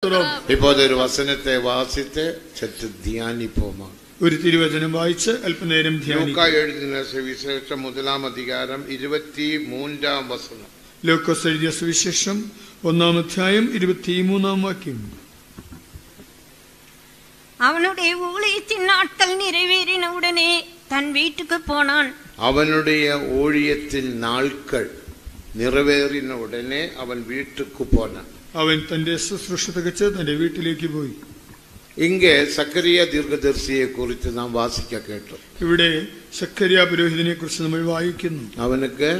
സ്തോത്രം இப்போது ஒரு வசனத்தை வாசித்து சற்று தியானிப்போமா ഒരു തിരുവചനം വായിച്ച് അല്പനേരം ധ്യാനിക്കും லூக்கா எழுதின சுவிசேஷம் முதலாம் அதிகாரம் இருபத்தி மூன்றாம் வசனம் ലോക്കോസ് എഴുതിയ സുവിശേഷം ഒന്നാം അധ്യായം ഇരുപത്തിമൂന്നാം വാക്യം அவனுடைய ஊழியத்தின் நாட்கள் நிறைவேறின உடனே தன் வீட்டுக்கு போனான் அவனுடைய ஊழியத்தின் நாட்கள் നിറവേറിന ഉടനെ അവൻ വീട്ടുക്ക് പോനാൻ അവൻ തന്റെ ശുശ്രൂഷ തികച്ച് തന്റെ വീട്ടിലേക്ക് പോയി ഇങ്ങെ സക്കറിയ ദീർഘദർശിയെ കുറിച്ച് നാം വാസിക്ക കേട്ടു ഇവിടെ ശക്കരിയ പുരോഹിതനെ കുറിച്ച് നമ്മൾ വായിക്കുന്നു അവനക്ക്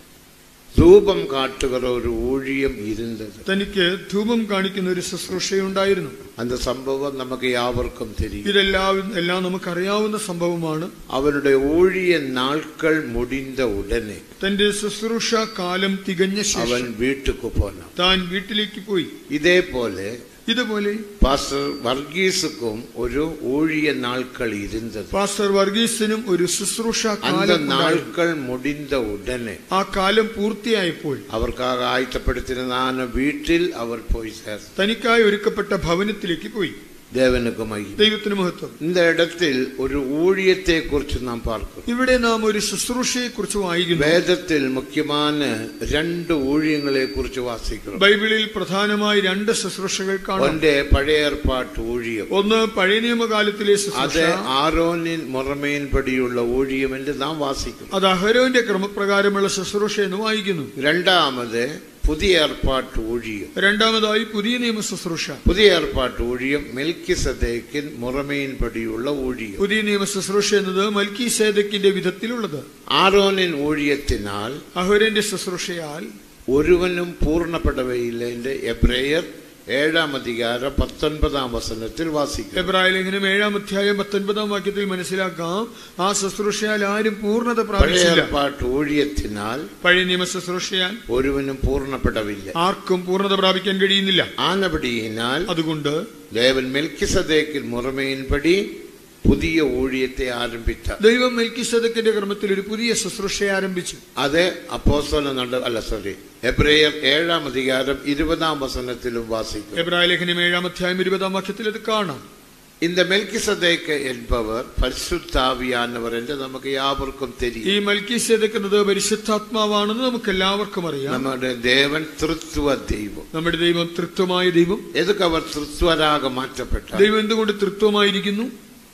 ധൂപം കാട്ടുകിற ഒരു ഊഴിയം ഇരുന്നത് തനിക്ക് ധൂപം കാണിക്കുന്ന ഒരു ശുശ്രൂഷയുണ്ടായിരുന്നു அந்த சம்பவம் നമുക്ക് യാവർക്കും தெரியும் ഇതെല്ലാം എല്ലാം നമുക്കറിയാവുന്ന സംഭവമാണ് അവനുടെ ഊഴിയ നാൾക്കൾ മുടിந்த ഉടനെ തന്റെ ശുശ്രൂഷ കാലം തികഞ്ഞ അവൻ ശേഷം വീട്ടുക്ക് പോനാൻ താൻ വീട്ടിലേക്ക് പോയി ഇതേപോലെ ഇതുപോലെ പാസ്റ്റർ വർഗീസുക്കും ഒരു ഊഴിയ നാൾക്കൾ ഇരുന്നത് പാസ്റ്റർ വർഗീസിനും ഒരു ശുശ്രൂഷ அந்த കാലം ഉണ്ടായിരുന്നു. നാൾക്കൾ മുടിந்த ഉടനെ ആ കാലം പൂർത്തിയായപ്പോൾ അവർക്കാக ആയത്തപ്പെടുത്തിരുന്ന വീട്ടിൽ അവർ പോയി ചേർന്നു തനിക്കായി ഒരുക്കപ്പെട്ട ഭവനത്തിലേക്ക് പോയി ദേവനുക്ക് മഹിമ ദൈവത്തിന് മഹത്വം இந்த இடத்தில் ഒരു ഊഴിയത്തെ കുറിച്ച് നാം പാർക്കും ഇവിടെ നാം ഒരു ശുശ്രൂഷയെ കുറിച്ച് വായിക്കുന്നു വേദത്തിൽ മുഖ്യமான രണ്ട് ഊഴിയങ്ങളെ കുറിച്ച് വാസിക്കണം ബൈബിളിൽ പ്രധാനമായി രണ്ട് ശുശ്രൂഷകൾ കാണാം ഒന്റെ പഴയ ഏർപ്പാട്ട് ഊഴിയം ഒന്ന് പഴയ നിയമകാലത്തിലെ അത് ശുശ്രൂഷ ആരോനിൻ മുറമേൻപടിയുള്ള ഊഴിയം എന്ന് നാം വാസിക്കുന്നു അത് അഹരോന്റെ ക്രമപ്രകാരമുള്ള ശുശ്രൂഷ എന്ന് വായിക്കുന്നു രണ്ടാമത് പുതിയ ഏർപ്പാട്ട് ഊഴിയം രണ്ടാമതായി പുതിയ നിയമ ശുശ്രൂഷ പുതിയ ഏർപ്പാട്ട് ഊഴിയം മെൽക്കിസദേക്കിൻ മുറമേൻപടിയുള്ള ഊഴിയം പുതിയ നിയമ ശുശ്രൂഷ എന്നത് മൽക്കി സേദക്കിന്റെ വിധത്തിലുള്ളത് ആരോനിൻ ഊഴിയത്തിനാൽ അഹോരന്റെ ശുശ്രൂഷയാൽ ഒരുവനും പൂർണ്ണപ്പെടവയില്ല എന്റെ എബ്രേയർ ഏഴാം അധികാരം പത്തൊൻപതാം വസനത്തിൽ വാസിക്കും എബ്രായ ലേഖനം ഏഴാം അധ്യായം പത്തൊൻപതാം വാക്യത്തിൽ മനസ്സിലാക്കാം ആ ശുശ്രൂഷയാൽ ആരും പൂർണ്ണത പഴയ പ്രാപിച്ചില്ല ഏർപ്പാട്ട് ഊഴിയത്തിനാൽ പഴയ നിയമ ശുശ്രൂഷയാൽ ഒരുവനും പൂർണ്ണപ്പെടവില്ല ആർക്കും പൂർണ്ണത പ്രാപിക്കാൻ കഴിയുന്നില്ല ആനപടിയിനാൽ അതുകൊണ്ട് ദേവൻ മെൽക്കിസദേക്കിൽ മുറമയിൻപടി പുതിയ ഊഴിയത്തെ ആരംഭിച്ച ദൈവം മെൽക്കിസദക്കിന്റെ ക്രമത്തിൽ ഒരു പുതിയ ശുശ്രൂഷ ആരംഭിച്ചു അത് അപ്പോസ്തല നട അല്ല സോറി എബ്രേയർ ഏഴാം അധികാരം ഇരുപതാം വസനത്തിലും വാസിക്കും എബ്രായ ലേഖനം ഏഴാം അധ്യായം ഇരുപതാം വാക്യത്തിൽ അത് കാണാം இந்த மெல்கிசதேக்கு என்பவர் பரிசுத்தாவியானவர் என்று நமக்கு யாவருக்கும் ഈ தெரியும் മൽക്കീസേദക്ക് എന്നത് പരിശുദ്ധാത്മാവാണെന്ന് നമുക്ക് എല്ലാവർക്കും അറിയാം நம்முடைய தேவன் திருத்துவ தெய்வம் നമ്മുടെ ദൈവം തൃത്വമായ ദൈവം எதுக்கு அவர் திருத்துவராக மாற்றப்பட்டார் ദൈവം എന്തുകൊണ്ട് തൃത്വമായിരിക്കുന്നു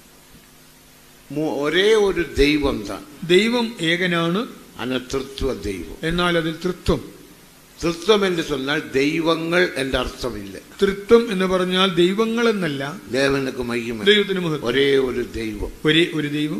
மு- ஒரே ஒரு தெய்வம் தான் ദൈവം ഏകനാണ് ஆனா திருத்துவ தெய்வம் എന്നാൽ അതിൽ തൃത്വം திருத்தம் என்று சொன்னால் தெய்வங்கள் என்ற அர்த்தம் இல்லை തൃത്വം എന്ന് പറഞ്ഞാൽ ദൈവങ്ങൾ എന്നല്ല தேவனுக்கு மகிமை ദൈവത്തിന് മഹത്വം ஒரே ஒரு தெய்வம் ഒരേ ഒരു ദൈവം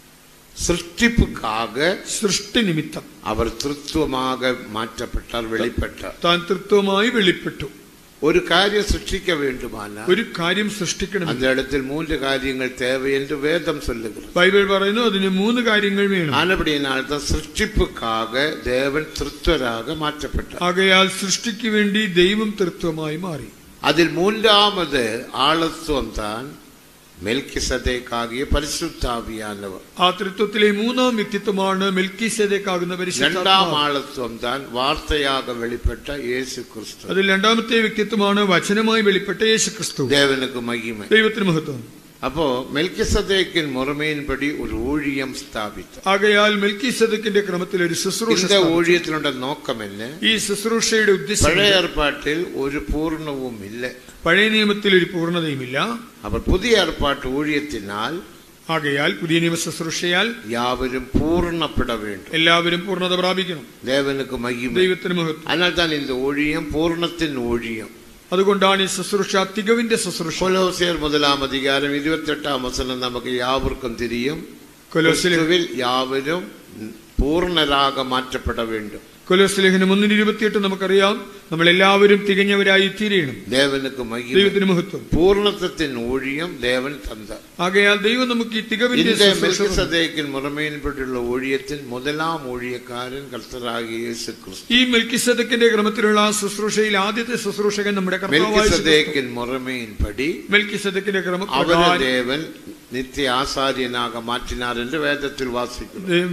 சிருஷ்டிப்புக்காக സൃഷ്ടി നിമിത്തം அவர் திருத்துவமாக மாற்றப்பட்டார் வெளிப்பட்டார் താൻ തൃത്വമായി വെളിപ്പെട്ടു ஒரு காரியம் சிருஷ்டிக்க வேண்டுமானால் ഒരു കാര്യം സൃഷ്ടിക്കണം அந்த இடத்தில் மூன்று காரியங்கள் தேவை என்று வேதம் சொல்லுகிறது ബൈബിൾ പറയുന്നു അതിന് മൂന്ന് കാര്യങ്ങൾ വേണം ஆனபடியினால்தான் சிருஷ்டிப்புக்காக தேவன் திருத்தராக மாற்றப்பட்டார் ആകയാൽ സൃഷ്ടിക്ക് വേണ്ടി ദൈവം തൃത്വമായി മാറി அதில் மூன்றாவது ஆழத்துவம் தான் மெல்கிசதேக்காகிய பரிசுத்தாவியானவர் ആ തൃത്വത്തിലെ മൂന്നാം വ്യക്തിത്വമാണ് മെൽക്കീസേദേക്കാകുന്ന இரண்டாம் പരിശുദ്ധാത്മാവ് ஆழத்துவம் தான் வார்த்தையாக வெளிப்பட்ட இயேசு கிறிஸ்து അതിൽ രണ്ടാമത്തെ വ്യക്തിത്വമാണ് വചനമായി വെളിപ്പെട്ട യേശു ക്രിസ്തു தேவனுக்கு மகிமை ദൈവത്തിന് മഹത്വം அப்போ மெல்கிசதேக்கின் முறைமையின்படி ஒரு ஊழியம் ஸ்தாபித்தார் ആകയാൽ മെൽക്കീസേദക്കിന്റെ ക്രമത്തിൽ ഒരു ശുശ്രൂഷ இந்த സ്ഥാപിച്ചു. ஊழியத்தினுடைய நோக்கம் என்ன ഈ ശുശ്രൂഷയുടെ ഉദ്ദേശം பழைய ஏற்பாட்டில் ஒரு பூர்ணவும் இல்லை പഴയ നിയമത്തിൽ ഒരു പൂർണ്ണതയുമില്ല அவர் புதிய ஏற்பாட்டு ஊழியத்தினால் ആകയാൽ പുതിയ നിയമ ശുശ്രൂഷയാൽ யாவரும் பூர்ணப்பட வேண்டும் എല്ലാവരും പൂർണ്ണത പ്രാപിക്കണം தேவனுக்கு மகிமை ദൈവത്തിന് മഹത്വം அதனால் தான் இந்த ஊழியம் பூர்ணத்தின் ஊழியம் അതുകൊണ്ടാണ് ഈ ശുശ്രൂഷ തികവിന്റെ ശുശ്രൂഷ கொலோசியர் முதலாம் அதிகாரம் இருபத்தி எட்டாம் வசனம் நமக்கு யாவருக்கும் தெரியும் കൊലോസിലെ கிறிஸ்துவில் யாவரும் பூர்ணராக மாற்றப்பட வேண்டும் കൊലോസ് ലേഖനം ഒന്നിന് ഇരുപത്തിയെട്ട് നമുക്കറിയാം നമ്മൾ എല്ലാവരും തികഞ്ഞവരായി തീരണം தேவனுக்கு மகிமை ദൈവത്തിന് മഹത്വം பூர்ணத்தின் ஊழியம் தேவன் தந்தார் ആകയാൽ ദൈവം നമുക്ക് ഈ തികവിന്റെ இந்த ശുശ്രൂഷ തന്നു. மெல்கிசதேக்கின் முறைமையின்பட்டுள்ள ஊழியத்தின் முதலாம் ஊழியக்காரன் கர்த்தராகிய இயேசு கிறிஸ்து ഈ മെൽക്കിസദക്കിന്റെ ക്രമത്തിലുള്ള ആ ശുശ്രൂഷയിൽ ആദ്യത്തെ ശുശ്രൂഷകൻ നമ്മുടെ കർത്താവായ യേശു ക്രിസ്തു. மெல்கிசதேக்கின் முறைமையின்படி മെൽക്കിസദക്കിന്റെ அவரை ക്രമപ്രകാരം தேவன் நித்திய ஆசாரியனாக மாற்றினார் என்று வேதத்தில் வாசிக்கிறோம் ദൈവം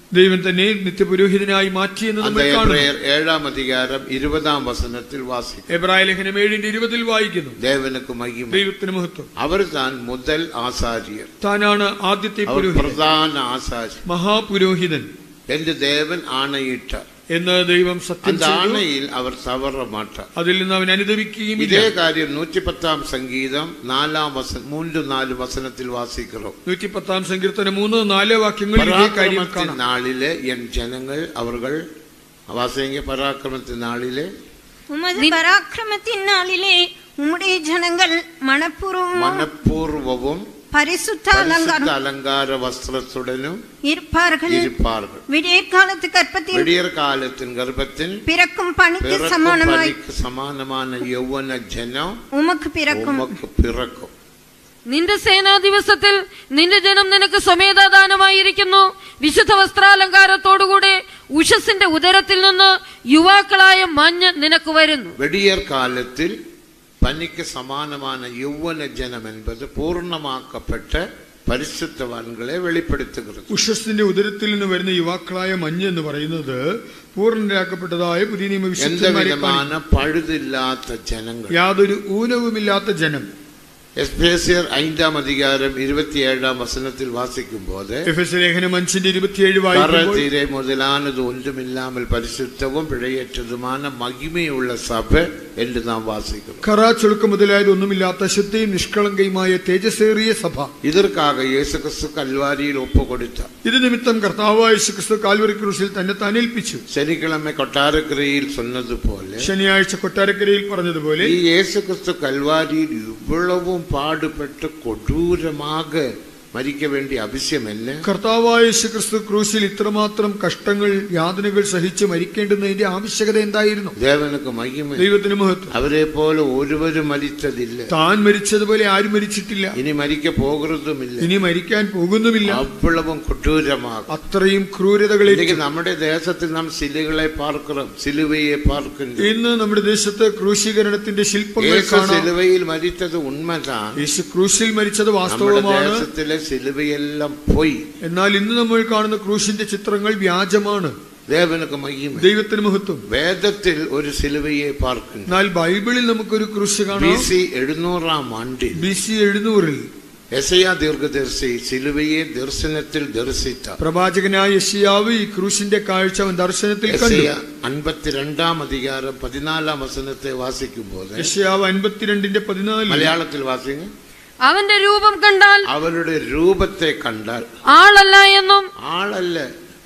ദൈവം തന്നെ നിത്യപുരോഹിതനായി മാറ്റിയെന്ന് அந்த നമ്മൾ കാണുന്നു எபிரேயர் ஏழாம் அதிகாரம் இருபதாம் வசனத்தில் வாசிக்கும் എബ്രായ ലേഖനം ഏഴിന്റെ ഇരുപതിൽ വായിക്കുന്നു தேவனுக்கு மகிமை ദൈവത്തിന് മഹത്വം அவர்தான் முதல் ஆசாரியர் താനാണ് ആദ്യത്തെ அவர் പുരോഹിതൻ பிரதான ஆசாரியர் മഹാപുരോഹിതൻ என்று தேவன் ஆணையிட்டார் എന്ന് ദൈവം സത്യം அந்த ചെയ്തു ஆணையில் அவர் தவற மாட்டார் അതിൽ നിന്ന് അവൻ അനുദവിക്കുകയും இதே காரியம் நூற்றி பத்தாம் சங்கீதம் நாலாம் வசன மூன்று நாலு வசனத்தில் வாசிக்கிறோம் നൂറ്റി പത്താം സങ്കീർത്തനം മൂന്ന് നാല് വാക്യങ്ങളിൽ ഇതേ കാര്യം பராக்கிரமத்தின் കാണാം நாளிலே என் ஜனங்கள் அவர்கள் வாசிங்க பராக்கிரமத்தின் நாளிலே உமது பராக்கிரமத்தின் நாளிலே உம்முடைய ஜனங்கள் மனப்பூர்வமும் மனப்பூர்வமும் பரிசுத்த பரிசுத்த அலங்காரம் அலங்கார வஸ்திரத்துடனும் இருப்பார்கள் இருப்பார்கள் விடியற் காலத்து கற்பத்தில் விடியற் காலத்தின் கர்ப்பத்தில் பிறக்கும் பணிக்கு பிறக்கும் சமானமாய் பலிக்கு சமானமான யௌவன ஜனம் உமக்கு பிறக்கும் உமக்கு பிறக்கும் നിന്റെ സേനാ ദിവസത്തിൽ നിന്റെ ജനം നിനക്ക് സ്വമേധാദാനമായിരിക്കുന്നു വിശുദ്ധ വസ്ത്രാലങ്കാരത്തോടുകൂടെ ഉഷസിന്റെ ഉദരത്തിൽ നിന്ന് യുവാക്കളായ മഞ്ഞ് നിനക്ക് വരുന്നു வெடியற் காலத்தில் பனிக்கு சமானமான யௌவன ஜனம் என்பது பூர்ணமாக்கப்பட்ட பரிசுத்தவான்களை வெளிப்படுத்துகிறது ഉഷസ്സിന്റെ ഉദരത്തിൽ നിന്ന് വരുന്ന യുവാക്കളായ മഞ്ഞ് എന്ന് പറയുന്നത് പൂർണ്ണരാക്കപ്പെട്ടതായ പുതിയ നിയമ எந்த വിശുദ്ധന്മാരെ விதமான പഴുതില്ലാത്ത ജനങ്ങൾ യാതൊരു ഊനവുമില്ലാത്ത ജനം എസ്പേസിയർ ஐந்தாம் அதிகாரம் இருபத்தி ஏழாம் வசனத்தில் வாசிக்கும் போது എഫ് എസ് ലേഖനം അഞ്ചിന്റെ ഇരുപത്തിയേഴ് கர വായിക്കുമ്പോൾ தீரை முதலானது ஒன்றுமில்லாமல் பரிசுத்தவும் பிழையற்றதுமான மகிமையுள்ள சபை என்று நாம் வாசிக்கிறோம் ഖറ ചുളുക്കം മുതലായതൊന്നുമില്ലാത്ത ശുദ്ധയും നിഷ്കളങ്കയുമായ തേജസ്സേറിയ സഭ இதற்காக இயேசு கிறிஸ்து கல்வாரியில் ஒப்பு கொடுத்தார் ഇത് നിമിത്തം കർത്താവായ യേശുക്രിസ്തു കാൽവറി ക്രൂശിൽ തന്നെ താൻ ഏൽപ്പിച്ചു சனிக்கிழமை கொட்டாரக்கரையில் சொன்னது போல ശനിയാഴ്ച കൊട്ടാരക്കരയിൽ പറഞ്ഞതുപോലെ ഈ യേശു ക്രിസ്തു കൽവാരിയിൽ ഇவ்வளവും പാടുപെട്ട് കൊടൂരமாக മരിക്ക വേണ്ടി ആവശ്യമല്ല കർത്താവായ യേശുക്രിസ്തു ക്രൂശിൽ ഇത്രമാത്രം കഷ്ടങ്ങൾ യാതനകൾ സഹിച്ച് മരിക്കേണ്ടുന്നതിന്റെ ആവശ്യകത എന്തായിരുന്നു ദേവനുക്ക് മഹിമ ദൈവത്തിന് മഹത്വം അവരെ പോലെ ഒരുവരും മരിച്ചതില്ല താൻ മരിച്ചതുപോലെ ആരും മരിച്ചിട്ടില്ല ഇനി മരിക്ക പോകുന്നതുമില്ല ഇനി മരിക്കാൻ പോകുന്നുമില്ല അவ்வளവും കൊടൂരമാകും അത്രയും ക്രൂരതകളെ இன்னைக்கு നമ്മുടെ ദേശത്തിൽ നാം സിലുകളെ പാർக்கிறோம் സിലുവയെ പാർക്കുന്നു ഇന്ന് നമ്മുടെ ദേശത്ത് ക്രൂശീകരണത്തിന്റെ ശില്പങ്ങൾ യേശു കാണാം സിലുവയിൽ മരിച്ചത് ഉണ്മതാണ് യേശു ക്രൂശിൽ മരിച്ചത് നമ്മുടെ വാസ്തവമാണ് ദേശത്തിലെ സിലുവയെല്ലാം പോയി എന്നാൽ ഇന്ന് നമ്മൾ കാണുന്ന ക്രൂശിന്റെ ചിത്രങ്ങൾ വ്യാജമാണ് ദേവനുക്ക് മഹിമ ദൈവത്തിന് മഹത്വം വേദത്തിൽ ഒരു സിലുവയെ പാർക്കുന്നു എന്നാൽ ബൈബിളിൽ നമുക്കൊരു ക്രൂശ് ബി കാണാം സി എഴുന്നൂറാം ആണ്ടിൽ ബി സി എഴുന്നൂറിൽ യശയാ ദീർഘദർശി സിലുവയെ ദർശനത്തിൽ ദർശിച്ച പ്രവാചകനായ യഷിയാവ് ഈ ക്രൂശിന്റെ കാഴ്ച അവൻ ദർശനത്തിൽ കണ്ടു യശയ അൻപത്തിരണ്ടാം അധികാരം പതിനാലാം വസനത്തെ വാസിക്കുമ്പോൾ യഷിയാവ് അൻപത്തിരണ്ടിന്റെ പതിനാല് മലയാളത്തിൽ വാസിங்க അവന്റെ രൂപം കണ്ടാൽ അവരുടെ രൂപത്തെ കണ്ടാൽ ആളല്ല എന്നും ആളല്ല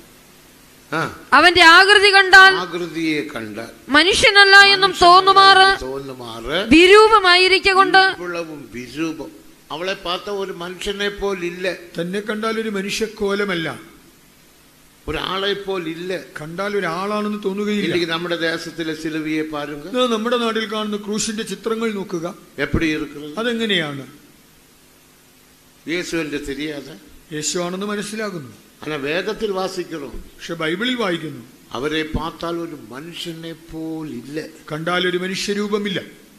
ആ അവന്റെ ആകൃതി കണ്ടാൽ ആകൃതിയെ കണ്ടാൽ മനുഷ്യനല്ല എന്നും തോന്നുമാറ് തോന്നുമാറ് വിരൂപമായിരിക്കൊണ്ട് ഇவ்வளവും വിരൂപം അവളെ പാത്ത ഒരു മനുഷ്യനെ പോലില്ല തന്നെ കണ്ടാൽ ഒരു മനുഷ്യക്കോലമല്ല ഒരാളെ പോലില്ല കണ്ടാൽ ഒരാളാണെന്ന് തോന്നുകയില്ല இன்னைக்கு നമ്മുടെ ദേശത്തിലെ സിലുവിയെ പാരുങ്ക ഇന്ന് നമ്മുടെ നാട്ടിൽ കാണുന്ന ക്രൂശിന്റെ ചിത്രങ്ങൾ നോക്കുക എപ്പടി ഇരിക്കുന്നത് അതെങ്ങനെയാണ് യേശുവിന്റെ தெரியாத യേശു ആണെന്ന് മനസ്സിലാകുന്നു ஆனா வேதத்தில் வாசிக்கிறோம் പക്ഷെ ബൈബിളിൽ വായിക്കുന്നു അവരെ பார்த்தால் ഒരു മനുഷ്യനെ പോലില്ല കണ്ടാൽ ഒരു മനുഷ്യരൂപമില്ല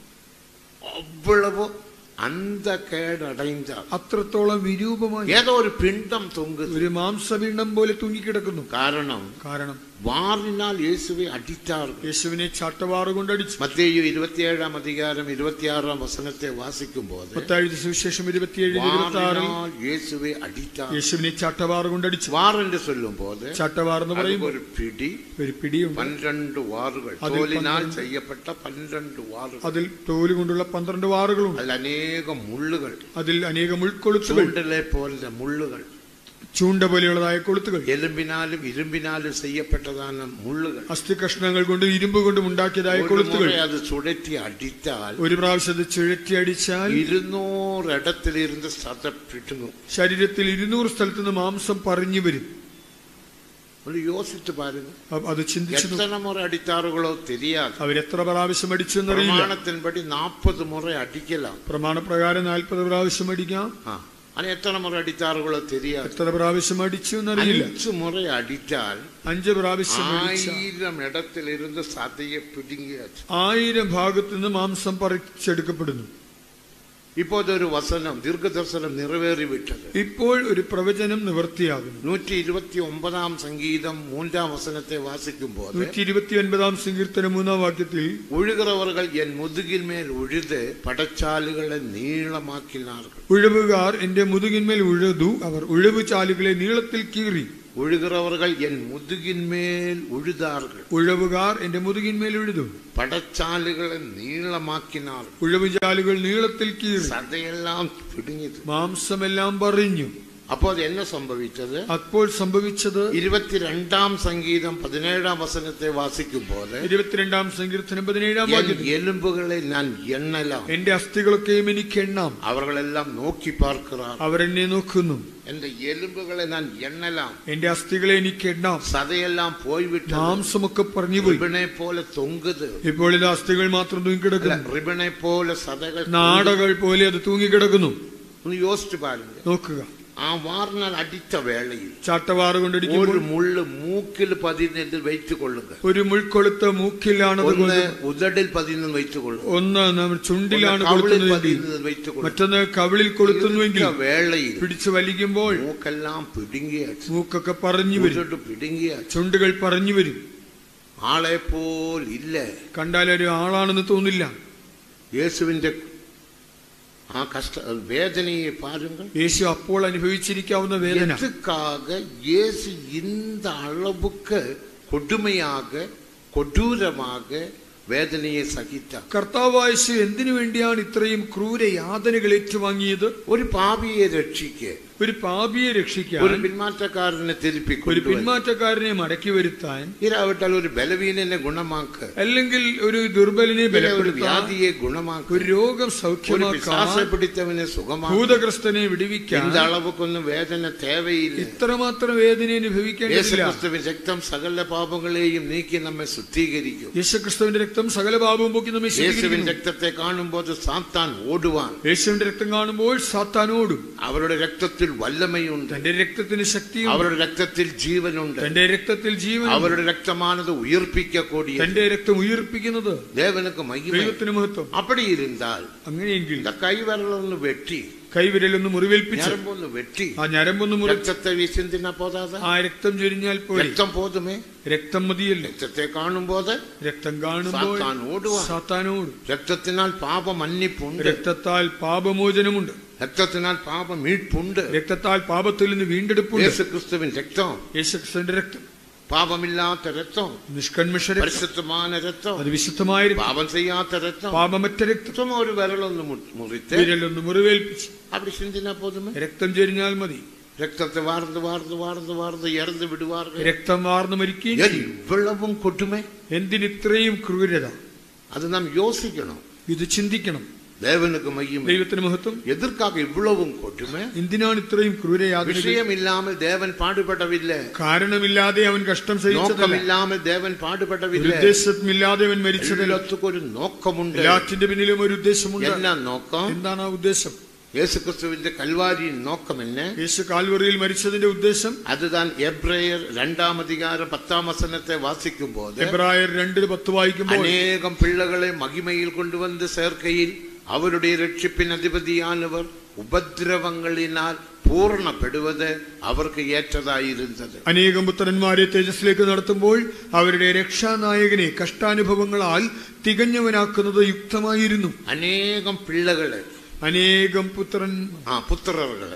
അவ்வளவு അന്ത കേടടൈന്താൽ അത്രത്തോളം വിരൂപമായി ഏതോ ഒരു പിണ്ടം തൊങ്കുന്നു ഒരു മാംസപിണ്ഡം പോലെ തൂങ്ങിക്കിടക്കുന്നു കാരണം കാരണം വാറിനാൽ യേശുവെ അടിത്താറുകൾ യേശുവിനെ ചാട്ടവാറ് കൊണ്ടടിച്ചു മത്തേയു ഇരുപത്തിയേഴാം അധികാരം ഇരുപത്തിയാറാം വസനത്തെ വാസിക്കുമ്പോൾ പത്താഴ്ച സുവിശേഷം ഇരുപത്തിയേഴ് ഇരുപത്തി ആറിൽ വാറിനാൽ യേശുവെ അടിത്താർ യേശുവിനെ ചാട്ടവാറ് കൊണ്ടടിച്ചു വാർ എന്ന് ചൊല്ലുമ്പോൾ ചാട്ടവാർ എന്ന് അത് പറയുമ്പോൾ ഒരു പിടി ഒരു പിടിയുണ്ട് പന്ത്രണ്ട് വാറുകൾ അതിൽ തോലിനാൽ പന്ത്രണ്ട് ചെയ്യപ്പെട്ട പന്ത്രണ്ട് വാറുകൾ അതിൽ തോല് കൊണ്ടുള്ള പന്ത്രണ്ട് വാറുകളുണ്ട് അതിൽ അനേകം മുള്ളുകൾ അതിൽ അനേകം ഉൾക്കൊളുത്തുകൾ ചൂണ്ടലെ പോലെ മുള്ളുകൾ ചൂണ്ട പോലെയുള്ളതായ കൊളുത്തുകൾ എലുമ്പിനാലും ഇരുമ്പിനാലും ചെയ്യപ്പെട്ടതാണ് മുള്ളുകൾ അസ്ഥി കഷ്ണങ്ങൾ കൊണ്ട് ഇരുമ്പ് കൊണ്ടും ഉണ്ടാക്കിയതായ ഒരു കൊളുത്തുകൾ മുறை അത് ചുഴറ്റി അടിത്താൽ ഒരു പ്രാവശ്യം അത് ചുഴറ്റി അടിച്ചാൽ ഇരുന്നൂറ് ഇടത്തിലിരുന്ന് സത പിടുങ്ങും ശരീരത്തിൽ ഇരുന്നൂറ് സ്ഥലത്ത് നിന്ന് മാംസം പറഞ്ഞു വരും ഒന്ന് യോസിച്ച് പാരുங்க അ- അത് ചിന്തിച്ചു നോക്ക്. എത്ര മുறை അടിത്താറുകളോ தெரியாது അവരെത്ര പ്രാവശ്യം അടിച്ചു എന്നറിയില്ല പ്രമാണത്തിൻപടി നാൽപ്പത് മുறை അടിക്കലാം പ്രമാണപ്രകാരം നാൽപ്പത് പ്രാവശ്യം അടിക്കാം ആ അത് എത്ര മുறை അടിത്താറുകളോ தெரியாது എത്ര പ്രാവശ്യം അടിച്ചു എന്നറിയില്ല അഞ്ച് മുறை അടിച്ചാൽ അഞ്ച് പ്രാവശ്യം അടിച്ചാൽ ആയിരം ഇടത്തിലിരുന്ന് സതയെ പിടുങ്ങിയാச்சு ആയിരം ഭാഗത്തു നിന്ന് മാംസം പറിച്ചെടുക്കപ്പെടുന്നു இப்போது ஒரு வசனம் தீர்க்கதரிசனம் நிறைவேறிவிட்டது ഇപ്പോൾ ഒരു പ്രവചനം നിവർത്തിയാകുന്നു நூற்றி இருபத்தி ஒன்பதாம் சங்கீதம் மூன்றாம் வசனத்தை வாசிக்கும் போது നൂറ്റി ഇരുപത്തി ഒൻപതാം സങ്കീർത്തന മൂന്നാം വാക്യത്തിൽ உழுகிறவர்கள் என் முதுகின் மேல் உழுது படச்சாലുகளை நீளமாக்கினார்கள் ഉഴവുകാർ എന്റെ മുതുകിന്മേൽ ഉഴതു അവർ ഉഴവ് ചാലുകളെ നീളത്തിൽ കീറി உழுகிறவர்கள் என் முதுகின் மேல் உழுதார்கள் ഉഴവുകാർ എന്റെ മുതുകിന്മേൽ ഉഴുതു படச்சாலுகளை நீளமாக்கினார்கள் ഉഴവ് ചാലുകൾ നീളത്തിൽ കീറി சதையெல்லாம் பிடுங்கிது മാംസമെല്ലാം പറഞ്ഞു அப்போது என்ன சம்பவித்தது അപ്പോൾ സംഭവിച്ചത് இருபத்தி ரெண்டாம் சங்கீதம் பதினேழாம் வசனத்தை வாசிக்கும் போது ഇരുപത്തിരണ്ടാം സങ്കീർത്തനം പതിനേഴാം என் വാക്യത്തിൽ எலும்புகளை நான் எண்ணலாம் എന്റെ അസ്ഥികളൊക്കെയും എനിക്ക് എണ്ണാം அவர்களெல்லாம் நோக்கி பார்க்கிறார் അവരെന്നെ നോക്കുന്നു இந்த எலும்புகளை நான் எண்ணலாம் എന്റെ അസ്ഥികളെ എനിക്ക് എണ്ണാം சதையெல்லாம் போய்விட்டது മാംസമൊക്കെ പറഞ്ഞു പോയി ரிபனை போல தொங்குது ഇപ്പോൾ ഇത് അസ്ഥികൾ മാത്രം இல்ல, തൂങ്ങിക്കിടക്കുന്നു ரிபனை போல சதைகள் നാടകൾ പോലെ അത് തൂങ്ങിക്കിടക്കുന്നു ഒന്ന് யோசிச்சு பாருங்க നോക്കുക ആ വാറിനാൽ അടിച്ച വേളയിൽ ചാട്ടവാറ് കൊണ്ടടിക്കുമ്പോൾ ഒരു മുള്ള് മൂക്കിൽ പതിനെന്ന് വെച്ചു കൊള്ളുക ഒരു മുൾക്കൊളുത്ത മൂക്കിലാണ് അത് ഒന്ന് കൊള്ളുന്നത്. ഉദടിൽ പതിനെന്ന് വെച്ചു കൊള്ളുക ഒന്ന് നമ്മൾ ചുണ്ടിലാണ് കവിളിൽ കൊളുത്തുന്നതെങ്കിൽ പതിനെന്ന് വെച്ചു കൊള്ളുക മറ്റൊന്ന് കവിളിൽ കൊളുത്തുന്നുവെങ്കിൽ വേളയിൽ പിടിച്ചു വലിക്കുമ്പോൾ മൂക്കെല്ലാം പിടുങ്ങിയാச்சு മൂക്കൊക്കെ പറഞ്ഞു വരും ഉദട് പിടുങ്ങിയാச்சு ചുണ്ടുകൾ പറഞ്ഞു വരും ആളെ പോൽ ഇല്ല കണ്ടാൽ ഒരു ആളാണെന്ന് തോന്നില്ല യേശുവിന്റെ ആ കഷ്ട വേദനയെ പാരുங்கள் യേശു അപ്പോൾ അനുഭവിച്ചിരിക്കാവുന്ന വേദന எதுக்காக இயேசு இந்த அளவுக்கு கொடுமையாக கொடூரமாக வேதனையை சகித்தார் കർത്താവായ യേശു എന്തിനു വേണ്ടിയാണ് ഇത്രയും ക്രൂര യാതനകൾ ഏറ്റുവാങ്ങിയത് ഒരു പാപിയെ രക്ഷിക്ക ഒരു പാപിയെ രക്ഷിക്കാൻ ഒരു പിന്മാറ്റക്കാരനെ തിരുപ്പി ഒരു കൊണ്ടുവരാൻ പിന്മാറ്റക്കാരനെ മടക്കി വരുത്താൻ ഇരാവിട്ടാൽ ഒരു ബലവീനനെ ഗുണമാക്ക അല്ലെങ്കിൽ ഒരു ദുർബലിനെ ഇല്ല, ഒരു ബലപ്പെടുത്താൻ വ്യാധിയെ ഗുണമാക്ക ഒരു രോഗം ഒരു സൗഖ്യമാക്കാൻ പിശാസെ പിടിച്ചവനെ സുഖമാക്ക ഭൂതഗ്രസ്തനെ വിടുവിക്കാൻ இந்த அளவுക്കൊന്നും വേദന தேவைയില്ല ഇത്രമാത്രം വേദന അനുഭവിക്കേണ്ടതില്ല യേശുക്രിസ്തുവിൻ രക്തം സകല പാപങ്ങളെയും നീക്കി നമ്മെ ശുദ്ധീകരിക്കും യേശുക്രിസ്തുവിന്റെ രക്തം സകല പാപവും പോക്കി നമ്മെ യേശുവിൻ ശുദ്ധീകരിക്കുന്നു രക്തത്തെ കാണുമ്പോൾ സാത്താൻ ഓടുവാൻ യേശുവിന്റെ രക്തം കാണുമ്പോൾ സാത്താനോടും അവരുടെ രക്തത്തിൽ വല്ലമയുണ്ട് തന്റെ രക്തത്തിന് ശക്തിയുണ്ട് അവരുടെ രക്തത്തിൽ ജീവനുണ്ട് തന്റെ രക്തത്തിൽ ജീവൻ അവരുടെ രക്തമാனது ഉയർപ്പിക്കக்கூடிய തന്റെ രക്തം ഉയർപ്പിക്കുന്നത് ദേവനുക്ക് മഹിമ ദൈവത്തിന് മഹത്വം அப்படி இருந்தால் അങ്ങനെയെങ്കിൽ இந்த കൈവിരലൊന്ന് വെട്ടി കൈവിരലൊന്ന് മുറിവേൽപ്പിച്ച് ഞരമ്പൊന്ന് വെട്ടി ആ ഞരമ്പൊന്ന് മുറി രക്തത്തെ വീശിന്തിന പോതാതെ ആ രക്തം ചൊരിഞ്ഞാൽ പോലെ രക്തം പോതുമേ രക്തം മതിയല്ലോ രക്തത്തെ കാണുമ്പോൾ രക്തം കാണുമ്പോൾ സാത്താൻ ഓടുവാൻ. സാത്താനോട് രക്തത്തിനാൽ പാപ മன்னிப்புണ്ട് രക്തത്താൽ പാപമോചനമുണ്ട് രക്തത്തിനാൽ പാപ മീட்புണ്ട് രക്തത്താൽ പാപത്തിൽ നിന്ന് വീണ്ടെടുപ്പുണ്ട് യേശു ക്രിസ്തുവിൻ രക്തം യേശുക്രിസ്തുവിന്റെ രക്തം പാപമില്ലാത്ത രക്തം നിഷ്കന്മഷ രക്തം പരിശുദ്ധமான രക്തം അത് വിശുദ്ധമായ രക്തം പാപം ചെയ്യാത്ത രക്തം പാപമറ്റ രക്തം ചുമ്മാ ഒരു വിരലൊന്ന് മു- മുറിത്ത് വിരലൊന്ന് മുറിവേൽപ്പിച്ച് அப்படி சிந்தினா போதுமே രക്തം ചൊരിഞ്ഞാൽ മതി രക്തത്തെ വാർന്ന് വാർന്ന് വാർന്ന് വാർന്ന് ഇറந்து വിടുവാர்கள் രക്തം വാർന്നു മരിക്കുകയും ஏன் ചെയ്യും இவ்வளவும் கொடுமை എന്തിനിത്രയും ക്രൂരത அது நாம் யோசிக்கணும் ഇത് ചിന്തിക്കണം தேவனுக்கு மையம் ദൈവത്തിന് മഹത്വം எதற்காக இவ்வளவும் கொடுமை എന്തിനാണ് ഇത്രയും ക്രൂരയാതന விஷயம் இல்லாமல் தேவன் பாடுபடவில்லை കാരണമില്ലാതെ അവൻ കഷ്ടം நோக்கம் സഹിച്ചതല്ല இல்லாமல் தேவன் ഒരു பாடுபடவில்லை ഉദ്ദേശമില്ലാതെ അവൻ മരിച്ചതല്ല எல்லாத்துக்கும் ஒரு நோக்கமுண்டு എല്ലാറ്റിന്റെ പിന്നിലും ഒരു ഉദ്ദേശമുണ്ട് என்ன நோக்கம் എന്താണ് ആ ഉദ്ദേശം இயேசு கிறிஸ்துவின் கல்வாரியின் நோக்கம் என்ன യേശു കാൽവറിയിൽ മരിച്ചതിന്റെ ഉദ്ദേശം அதுதான் எப்ரேயர் இரண்டாம் அதிகாரம் பத்தாம் வசனத்தை வாசிக்கும் போது എബ്രായർ രണ്ടിന് പത്ത് വായിക്കുമ്പോൾ அநேகம் பிள்ளைகளை மகிமையில் கொண்டு வந்து சேர்க்கையில் அவருடைய ரட்சிப்பின் அதிபதியானவர் உபദ്രവങ്ങളിനാൽ പൂർണ്ണപ്പെടുவது അവർക്ക് ഏറ്റതായിരുന്നത് അനേകം പുത്രന്മാരെ തേജസ്സിലേക്ക് നടത്തുമ്പോൾ അവരുടെ രക്ഷാനായകനെ കഷ്ടാനുഭവങ്ങളാൽ തികഞ്ഞവനാക്കുന്നത് യുക്തമായിരുന്നു അനേകം പിള്ളകളെ അനേകം പുത്രൻ ആ പുത്രറുകളെ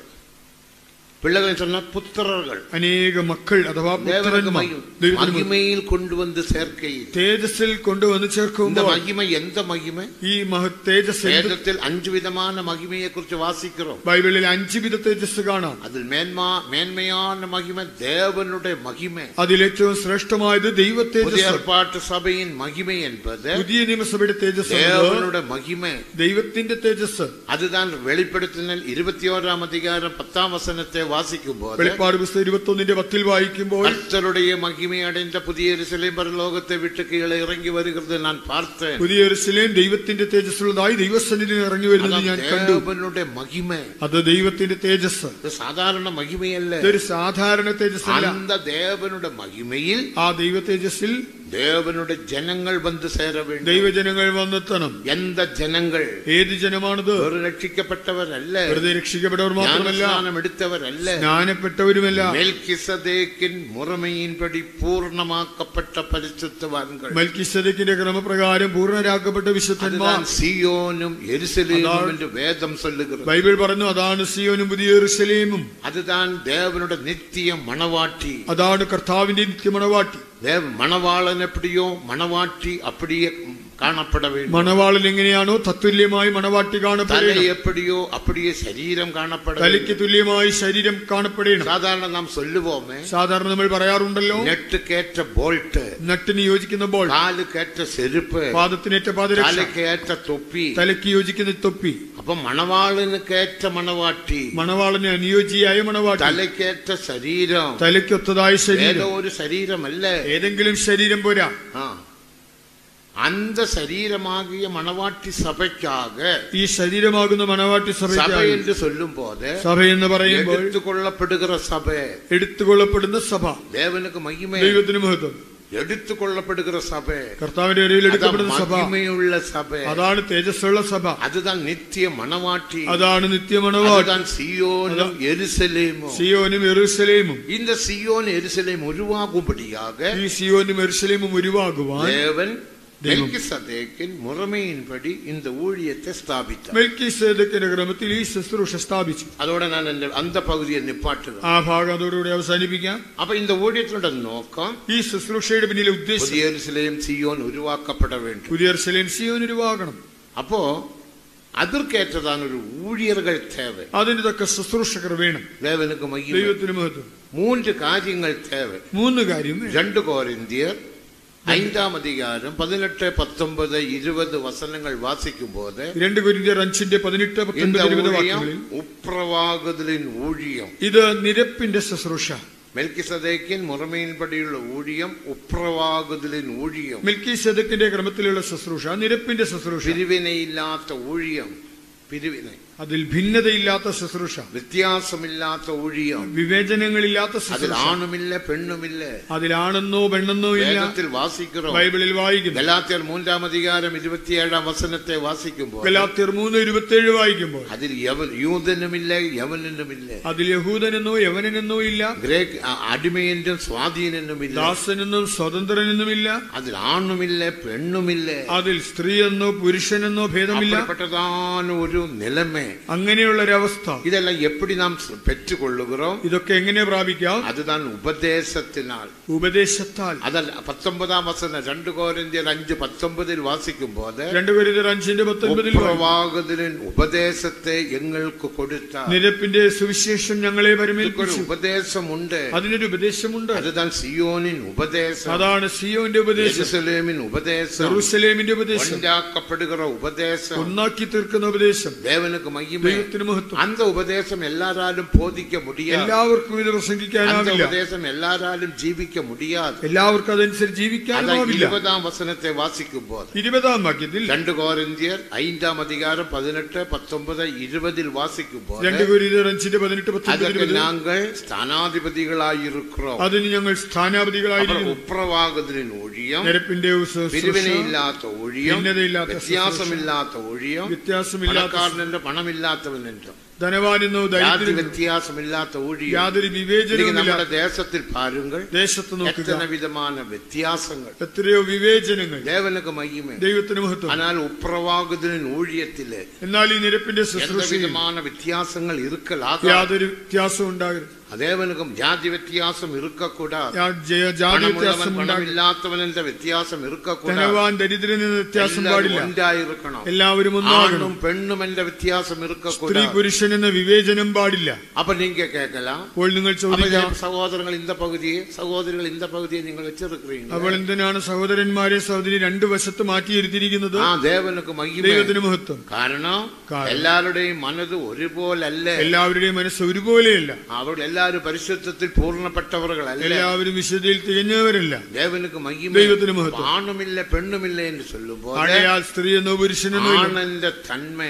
പിള്ളകൾ சொன்ன പുത്രറുകൾ അനേക മക്കൾ അഥവാ தேவனுக்கு പുത്രന്മാർ மகிமை- ദൈവത്തിന് മഹത്വം. மகிமையில் கொண்டு வந்து சேர்க்கையில் തേജസ്സിൽ കൊണ്ടുവന്ന് இந்த ചേർക്കുമ്പോൾ மகிமை எந்த மகிமை ഈ മഹ തേജസ് എന്ത്? வேதத்தில் அஞ்சு விதமான மகிமையை குறித்து வாசிக்கிறோம் ബൈബിളിൽ അഞ്ച് വിധ തേജസ് കാണാം அதில் மேன்மா மேன்மையான மகிமை தேவனுடைய மகிமை അതിലേറ്റവും ശ്രേഷ്ഠമായത് ദൈവ புதிய തേജസ് ஏற்பாட்டு சபையின் மகிமை என்பது പുതിയ നിയമസഭയുടെ തേജസ് എന്നത് தேவனுடைய மகிமை ദൈവത്തിന്റെ തേജസ് அதுதான் வெளிப்படுத்தினல் இருபத்தி ஓராம் அதிகாரம் பத்தாம் வசனத்தை வாசிக்கும் போது വെളിപ്പാട് പുസ്തകം ഇരുപത്തി ഒന്നിന്റെ പത്തിൽ വായിക്കുമ്പോൾ கர்த்தருடைய மகிமை அடைந்த புதிய எருசலேம் பரலோகத்தை விட்டு கீழே இறங்கி வருகிறது நான் பார்த்தேன் പുതിയ എരുസലേം ദൈവത്തിന്റെ തേജസ്സുള്ളതായി ദൈവസന്നിധി ഇറങ്ങി വരുന്നത് ഞാൻ அதான் കണ്ടു தேவனுடைய மகிமை അത് ദൈവത്തിന്റെ തേജസ് இது சாதாரண மகிமை அல்ல ഇതൊരു സാധാരണ തേജസ്സല്ല அந்த தேவனுடைய மகிமையில் ആ ദൈവ തേജസ്സിൽ தேவனுடைய ஜனங்கள் வந்து சேர வேண்டும் ദൈവജനങ്ങൾ വന്നെത്തണം எந்த ஜனங்கள் ഏത് ജനമാണിത് ஒரு ரட்சிக்கப்பட்டவர் அல்ல വെറുതെ രക്ഷിക്കപ്പെട്ടവർ മാത്രമല്ല ஞானஸ்நானம் எடுத்தவர் அல்ல സ്നാനപ്പെട്ടവരുമല്ല மெல்கிசதேக்கின் முறைமையின்படி பூர்ணமாக்கப்பட்ட பரிசுத்தவான்கள் മൽക്കിസദക്കിന്റെ ക്രമപ്രകാരം പൂർണ്ണരാക്കപ്പെട്ട വിശുദ്ധന്മാർ அதுதான் சீயோனும் எருசலேமும் அதான் என்று வேதம் சொல்லுகிறது ബൈബിൾ പറഞ്ഞു അതാണ് സിയോനും പുതിയ യെരൂശലേമും அதுதான் தேவனுடைய நித்திய மணவாட்டி അതാണ് കർത്താവിന്റെ നിത്യമണവാട്ടി தேவ மணவாளன் எப்படியோ மணவாட்டி அப்படியே காணப்பட வேண்டும் മണവാളൻ എങ്ങനെയാണോ തത്തുല്യമായി മണവാട്ടി தலை കാണപ്പെടണം எப்படியோ அப்படியே சரீரம் காணப்பட തലയ്ക്ക് வேண்டும் തുല്യമായി ശരീരം കാണപ്പെടണം சாதாரண நாம் சொல்லுவோமே സാധാരണ നമ്മൾ പറയാറുണ്ടല്ലോ நெட்டுக்கேற்ற போல்ட் നട്ടിന് യോജിക്കുന്ന ബോൾ காலுக்கேற்ற செருப்பு പാദത്തിനേറ്റ പാദരക്ഷ தலைக்கேற்ற தொப்பி തലയ്ക്ക് യോജിക്കുന്ന തൊപ്പി அப்ப மணவாளனுக்கேற்ற மணவாட்டி മണവാളന് അനുയോജ്യയായ മണവാട്ടി தலைக்கேற்ற சரீரம் തലയ്ക്കൊത്തതായ ஏதோ ശരീരം ஒரு சரீரம் அல்ல ഏതെങ്കിലും ശരീരം പോരാ ஆ. அந்த சரீரமாகிய மணவாட்டி சபைக்காக ഈ ശരീരമാകുന്ന മണവാട്ടി சபை സഭയ്ക്കായി என்று சொல்லும் போது സഭ എന്ന് പറയുമ്പോൾ எடுத்துக்கொள்ளப்படுகிற சபை എടുത്തുകൊള്ളപ്പെടുന്ന സഭ தேவனுக்கு மகிமை ദൈവത്തിന് മഹത്വം எடுத்துக்கொள்ளப்படுகிற சபை കർത്താവിന്റെ അരിയിൽ அதான் എടുക്കപ്പെടുന്ന സഭ மகிமையுள்ள சபை അതാണ് തേജസ്സുള്ള സഭ அதுதான் நித்திய மணவாட்டி അതാണ് നിത്യമണവാട്ടി அதுதான் சியோனும் எருசலேமும் സിയോനും എറുസലേമും இந்த சியோன் எருசலேம் உருவாகும்படியாக ഈ സിയോനും എറുസലേമും ഉരുവാകുവാൻ தேவன் தெய்வம். மெல்கிசதேக்கின் முறைமையின்படி இந்த ஊழியத்தை ஸ்தாபித்தார் മെൽക്കിസേദക്കിന്റെ ക്രമത്തിൽ ഈ ശുശ്രൂഷ സ്ഥാപിച്ചു அதோட நான் இந்த- அந்த பகுதியை நிப்பாட்டுகிறேன் ആ ഭാഗം അതോടുകൂടി അവസാനിപ്പിക്കാം அப்ப இந்த ஊழியத்தினோட நோக்கம் ഈ ശുശ്രൂഷയുടെ പിന്നിലെ ഉദ്ദേശം புதிய எருசலேம் சியோன் உருவாக்கப்பட வேண்டும் പുതിയ എറുസലേം സിയോൻ ഉരുവാകണം அப்போ அதற்கேற்றதான ஒரு ஊழியர்கள் தேவை അതിന് തക്ക ശുശ്രൂഷകർ വേണം தேவனுக்கு மகிமை ദൈവത്തിന് മഹത്വം மூன்று காரியங்கள் தேவை മൂന്ന് കാര്യം വേണം. ரெண்டு கோரிந்தியர் ஐந்தாம் அதிகாரம் பதினெட்டு பத்தொன்பது இருபது வசனங்கள் வாசிக்கும் போது രണ്ട് കുരിന്തിയർ അഞ്ചിന്റെ പതിനെട്ട് இந்த പത്തൊൻപത് ഇരുപത് ஊழியம் വാക്യങ്ങളിൽ உப்ரவாகுதலின் ஊழியம் ഇത് നിരപ്പിന്റെ ശുശ്രൂഷ மெல்கிசதேக்கின் முறைமையின்படியுள்ள ஊழியம் உப்ரவாகுதலின் ஊழியம் മിൽക്കി സദക്കിന്റെ ക്രമത്തിലുള്ള ശുശ്രൂഷ നിരപ്പിന്റെ ശുശ്രൂഷ பிரிவினை இல்லாத ஊழியம் பிரிவினை അതിൽ ഭിന്നതയില്ലാത്ത ശുശ്രൂഷ வித்தியாசமில்லாத ஊழியம் വിവേചനങ്ങളില്ലാത്ത அதில் ശുശ്രൂഷ ஆணும் இல்ல பெண்ணும் இல்ல അതിലാണെന്നോ പെണ്ണെന്നോ ഇല്ല வேதத்தில் வாசிக்கிறோம் ബൈബിളിൽ വായിക്കുന്നു கலாத்தியர் மூன்றாம் அதிகாரம் இருபத்தி ஏழாம் வசனத்தை வாசிக்கும் போது ഗലാത്യർ മൂന്ന് ഇരുപത്തിയേഴ് വായിക്കുമ്പോൾ அதில் எவன் யூதனும் இல்லை எவனும் இல்லை അതിൽ യഹൂദനെന്നോ യവനെന്നോ ഇല്ല கிரேக் அ- அடிமை என்றும் சுவாதீனனும் இல்லை ദാസനെന്നും സ്വതന്ത്രനെന്നുമില്ല அதில் ஆணும் இல்லை பெண்ணும் இல்லை അതിൽ സ്ത്രീയെന്നോ പുരുഷനെന്നോ ഭേദമില്ല அப்படிப்பட்டதான ஒரு நிலைமை അങ്ങനെയുള്ള ഒരവസ്ഥ இதெல்லாம் எப்படி நாம் ச- பெற்றுக்கொள்ளுகிறோம் ഇതൊക്കെ എങ്ങനെ പ്രാപിക്കാം அதுதான் உபதேசத்தினால் ഉപദേശത്താൽ அதில் பத்தொன்பதாம் வசனம் ரெண்டு கோரிந்தியர் அஞ்சு பத்தொன்பதில் வாசிக்கும் போது രണ്ടു പേര് അഞ്ചിന്റെ പത്തൊൻപതിൽ വായിക്കും. உபவாகுதலின் உபதேசத்தை எங்களுக்கு கொடுத்தார் നിരപ്പിന്റെ സുവിശേഷം ഞങ്ങളെ இதுக்கு ஒரு പരിമേൽപ്പിച്ചു உபதேசம் உண்டு അതിനൊരു ഉപദേശമുണ്ട് அதுதான் சியோனின் உபதேசம் അതാണ് സിയോന്റെ ഉപദേശം எருசலேமின் உபதேசம் ജെറുസലേമിന്റെ ഉപദേശം ஒன்றாக்கப்படுகிற உபதேசம் ഒന്നാക്കി തീർക്കുന്ന ഉപദേശം தேவனுக்கு மகிமை ദൈവത്തിന് മഹത്വം அந்த உபதேசம் எல்லாராலும் போதிக்க முடியாது എല്ലാവർക്കും ഇത് அந்த പ്രസംഗിക്കാനാവില്ല உபதேசம் எல்லாராலும் ஜீவிக்க முடியாது എല്ലാവർക്കും അതനുസരിച്ച് அதான் ജീവിക്കാനാവില്ല இருபதாம் வசனத்தை வாசிக்கும் போது ഇരുപതാം വാക്യത്തിൽ ரெண்டு கோரிந்தியர் ஐந்தாம் அதிகாரம் பதினெட்டு பத்தொன்பது இருபதில் வாசிக்கும் രണ്ട് போது കുരിതർ അഞ്ചിന്റെ പതിനെട്ട് പത്തൊൻപത് அதற்கு ഇരുപത് நாங்கள் ஸ்தானாதிபதிகளாயிருக்கிறோம் അതിന് ഞങ്ങൾ அப்புறம் സ്ഥാനാപതികളായിരിക്കുന്നു உப்ரவாகுதலின் ஊழியம் നിരപ്പിന്റെ ശുശ്രൂഷ, பிரிவினை இல்லாத ஊழியம் ഭിന്നതയില്ലാത്ത வித்தியாசம் ശുശ്രൂഷ, இல்லாத ஊழியம் വ്യത്യാസമില്ലാത്ത பணக்காரன் என்று பணம் இல்லாதவன் என்றும் ധനവാനെന്നോ ஜாதி ദരിദ്രനെന്നോ வித்தியாசம் இல்லாத ஊழியம் യാതൊരു இன்னைக்கு വിവേചനവുമില്ല നമ്മുടെ தேசத்தில் பாருங்கள் ദേശത്ത് നോക്കുക எத்தனை விதமான வித்தியாசங்கள் എത്രയോ വിവേചനങ്ങൾ தேவனுக்கு மகிமை ദൈവത്തിന് മഹത്വം ஆனால் உப்ரவாகுதலின் ஊழியத்திலே എന്നാൽ ഈ നിരപ്പിന്റെ எந்த ശുശ്രൂഷയിൽ விதமான வித்தியாசங்கள் இருக்கலாம் യാതൊരു വ്യത്യാസവും ഉണ്ടാകരുത് தேவனுக்கும் ஜாதி வித்தியாசம் இருக்கக்கூடாது യാ- ജയ- ജാതി വ്യത്യാസം பணமுள்ளவன் பணம் ഉണ്ടാകരുത് இல்லாதவன் என்ற வித்தியாசம் இருக்கக்கூடாது ധനവാൻ ദരിദ്രൻ എന്ന വ്യത്യാസം எல்லாரும் പാടില്ല ஒன்றாயிருக்கணும் എല്ലാവരും ഒന്നാകണം ஆணும் பெண்ணும் என்ற வித்தியாசம் സ്ത്രീ இருக்கக்கூடாது പുരുഷൻ എന്ന വിവേചനം പാടില്ല அப்ப நீங்க கேட்கலாம் അപ്പോൾ നിങ്ങൾ அப்ப ചോദിക്കാം இந்த சகோதரங்கள் இந்த பகுதியை சகோதரிகள் இந்த பகுதியை நீங்கள் வச்சிருக்கிறீங்க അപ്പോൾ എന്തിനാണ് സഹോദരന്മാരെ സഹോദരി രണ്ടു വശത്ത് മാറ്റിയിരുത്തിയിരിക്കുന്നത് ஆ தேவனுக்கு மகிமை ദൈവത്തിന് മഹത്വം காரணம் காரணம். எல்லாருடையும் மனது ஒருபோல் அல்ல എല്ലാവരുടെയും മനസ്സ് ഒരുപോലെയല്ല அவர்கள் எல்லாரும் பரிசுத்தத்தில் பூர்ணப்பட்டவர்கள் அல்ல എല്ലാവരും വിശുദ്ധിയിൽ തികഞ്ഞവരല്ല தேவனுக்கு மகிமை ദൈവത്തിന് മഹത്വം ஆணும் இல்ல பெண்ணும் இல்லை என்று சொல்லும் போது ആകയാൽ സ്ത്രീ എന്നോ പുരുഷനെന്നോ ഇല്ല. ஆனந்த தன்மை